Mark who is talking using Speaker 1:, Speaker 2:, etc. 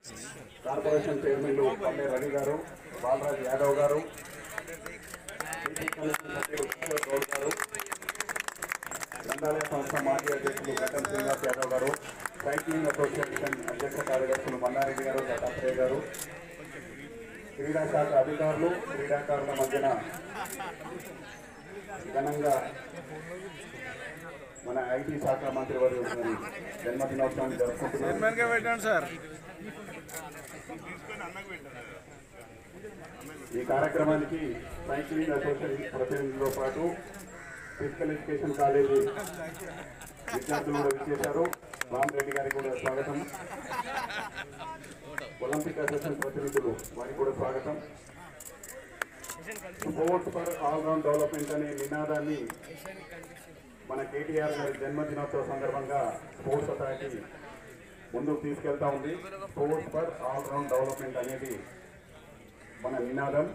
Speaker 1: corporation chairman పల్లె రవి గారు బాలరాజ్ యాదవ్ గారు బీటీ కమిషన్ సభ్యులు కిషోర్ గౌడ్ గారు గ్రంథాలయ సంస్థ మాజీ అధ్యక్షులు గడ్డం శ్రీనివాస్ యాదవ్ గారు సైక్లింగ్ అసోసియేషన్ అధ్యక్ష కార్యదర్శులు మన్నారెడ్డి గారు దత్తాత్రేయ గారు క్రీడా శాఖ అధికారులు క్రీడాకారుల మధ్యన ఘనంగా మన ఐటీ శాఖ మంత్రి వారి జన్మదినోత్సవాన్ని జరుపుకుంటున్నారు
Speaker 2: చైర్మన్గా పెట్టండి సార్
Speaker 1: ఈ కార్యక్రమానికి సైక్లింగ్ అసోసియేషన్ ప్రతినిధులతో పాటు ఫిజికల్ ఎడ్యుకేషన్ కాలేజీ విద్యార్థులు కూడా విచ్చేశారు రామరెడ్డి గారికి కూడా స్వాగతం ఒలింపిక్ అసోసియేషన్ ప్రతినిధులు వారికి కూడా స్వాగతం స్పోర్ట్స్ ఫర్ ఆల్రౌండ్ డెవలప్మెంట్ అనే నినాదాన్ని మన కేటీఆర్ గారి జన్మదినోత్సవ సందర్భంగా స్పోర్ట్స్ అథారిటీ ముందుకు తీసుకెళ్తా ఉంది స్పోర్ట్స్ ఫర్ ఆల్రౌండ్ డెవలప్మెంట్ అనేది మన నినాదం